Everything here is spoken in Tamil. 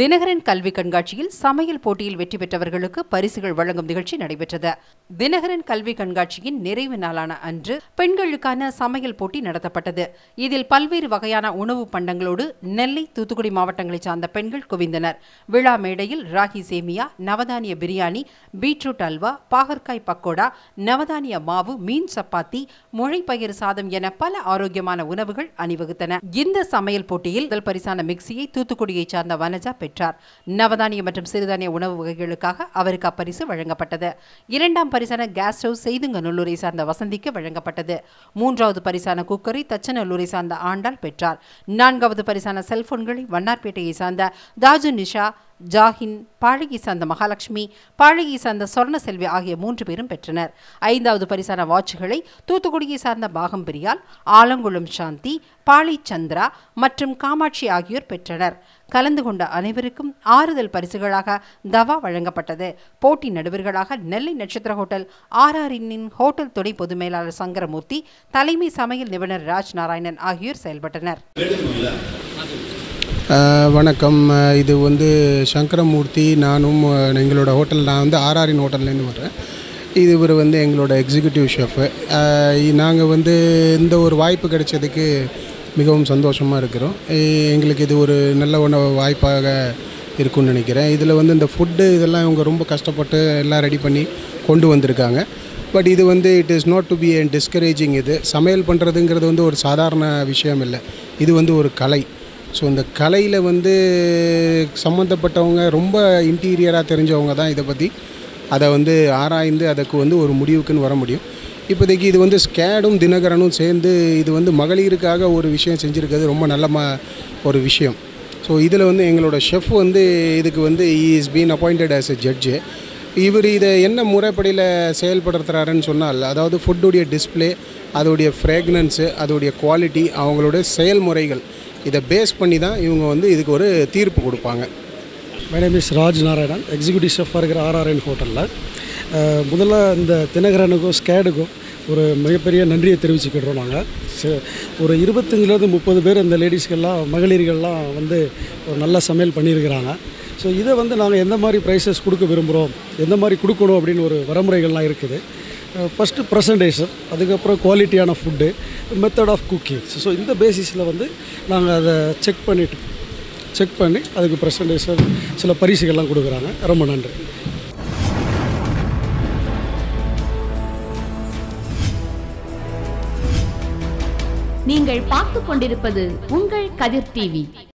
தினகரன் கல்வி கண்காட்சியில் சமையல் போட்டியில் வெற்றி பெற்றவர்களுக்கு பரிசுகள் வழங்கும் நிகழ்ச்சி நடைபெற்றது தினகரன் கல்வி கண்காட்சியின் நிறைவு நாளான அன்று பெண்களுக்கான சமையல் போட்டி நடத்தப்பட்டது இதில் பல்வேறு வகையான உணவு பண்டங்களோடு நெல்லை தூத்துக்குடி மாவட்டங்களைச் சார்ந்த பெண்கள் குவிந்தனர் விழா மேடையில் ராகி சேமியா நவதானிய பிரியாணி பீட்ரூட் அல்வா பாகற்காய் பக்கோடா நவதானிய மாவு மீன் சப்பாத்தி முளைப்பயிறு சாதம் என பல ஆரோக்கியமான உணவுகள் அணிவகுத்தன இந்த சமையல் போட்டியில் முதல் பரிசான மிக்சியை தூத்துக்குடியைச் சார்ந்த வனஜா பெற்றார் நவதானிய மற்றும் சிறுதானிய உணவு வகைகளுக்காக அவருக்கு அப்பரிசு வழங்கப்பட்டது இரண்டாம் பரிசான கேஸ் ஸ்டவ் செய்துங்கநல்லூரை சார்ந்த வசந்திக்கு வழங்கப்பட்டது மூன்றாவது பரிசான குக்கரை தச்சநல்லூரை சார்ந்த ஆண்டாள் பெற்றார் நான்காவது பரிசான செல்போன்களை வண்ணார்பேட்டையை சார்ந்த தாஜு நிஷா ஜாகின் பாழகி சார்ந்த மகாலட்சுமி பாழகி சார்ந்த சொர்ண செல்வி ஆகிய மூன்று பேரும் பெற்றனர் ஐந்தாவது பரிசான வாட்சுகளை தூத்துக்குடியை சார்ந்த பாகம் பிரியால் ஆலங்குளம் சாந்தி பாளை சந்திரா மற்றும் காமாட்சி ஆகியோர் பெற்றனர் கலந்து கொண்ட அனைவருக்கும் ஆறுதல் பரிசுகளாக தவா வழங்கப்பட்டது போட்டி நடுவர்களாக நெல்லை நட்சத்திர ஹோட்டல் ஆர்ஆரின் ஹோட்டல் துணை பொது மேலாளர் சங்கரமூர்த்தி தலைமை சமையல் நிபுணர் ராஜ் நாராயணன் ஆகியோர் செயல்பட்டனர் அஹ் வணக்கம் அஹ் இது வந்து சங்கரமூர்த்தி நானும் அஹ் எங்களோட ஹோட்டல் நான் வந்து ஆர்ஆரின் ஹோட்டல்லேருந்து வர்றேன் இது இவர் வந்து எங்களோட எக்ஸிக்யூட்டிவ் ஷெஃப்பு நாங்கள் வந்து இந்த ஒரு வாய்ப்பு கிடைச்சதுக்கு மிகவும் சந்தோஷமாக இருக்கிறோம் எ- எங்களுக்கு இது ஒரு நல்ல ஒன்று வாய்ப்பாக இருக்கும்னு நினைக்கிறேன் இதில் வந்து இந்த ஃபுட்டு இதெல்லாம் இவங்க ரொம்ப கஷ்டப்பட்டு எல்லாம் ரெடி பண்ணி கொண்டு வந்திருக்காங்க பட் இது வந்து it is not to be and discouraging இது சமையல் பண்ணுறதுங்கிறது வந்து ஒரு சாதாரண விஷயம் இல்லை இது வந்து ஒரு கலை ஸோ இந்த கலையில் வந்து சம்மந்தப்பட்டவங்க ரொம்ப இன்டீரியராக தெரிஞ்சவங்க தான் இதை பற்றி அதை வந்து ஆராய்ந்து அதுக்கு வந்து ஒரு முடிவுக்குன்னு வர முடியும் இப்போதைக்கு இது வந்து ஸ்கேடும் தினகரனும் சேர்ந்து இது வந்து மகளிருக்காக ஒரு விஷயம் செஞ்சுருக்கிறது ரொம்ப நல்ல ம ஒரு விஷயம் ஸோ இதில் வந்து எங்களோட ஷெஃப் வந்து இதுக்கு வந்து is been appointed as a judge இவர் இதை என்ன முறைப்படியில் செயல்படுத்துகிறாருன்னு சொன்னால் அதாவது ஃபுட்டுடைய டிஸ்ப்ளே அதோடைய ஃப்ரேக்னன்ஸு அதோடைய குவாலிட்டி அவங்களுடைய செயல்முறைகள் இதை பேஸ் பண்ணி தான் இவங்க வந்து இதுக்கு ஒரு தீர்ப்பு கொடுப்பாங்க my name is Raj Narayanan executive ஷெஃபாக இருக்கிற ஆர்ஆர்என் ஹோட்டலில் முதல்ல இந்த தினகரனுக்கும் ஸ்கேடுக்கும் ஒரு மிகப்பெரிய நன்றியை தெரிவிச்சுக்கிடுறோம் நாங்கள் ஒரு இருபத்தஞ்சிலேருந்து முப்பது பேர் இந்த லேடிஸ்கெல்லாம் மகளிர்கள்லாம் வந்து ஒரு நல்ல சமையல் பண்ணியிருக்கிறாங்க ஸோ இதை வந்து நாங்கள் எந்த மாதிரி ப்ரைஸஸ் கொடுக்க விரும்புகிறோம் எந்த மாதிரி கொடுக்கணும் அப்படின்னு ஒரு வரமுறைகள்லாம் இருக்குது ஃபஸ்ட்டு ப்ரெசன்டேஷன் அதுக்கப்புறம் குவாலிட்டியான food method of cooking so இந்த பேசிஸில் வந்து நாங்கள் அதை செக் பண்ணிவிட்டு செக் பண்ணி அதுக்கு ப்ரெசன்டேஷன் சில பரிசுகள்லாம் கொடுக்குறாங்க ரொம்ப நன்றி நீங்கள் பார்த்துக் கொண்டிருப்பது உங்கள் கதிர் டிவி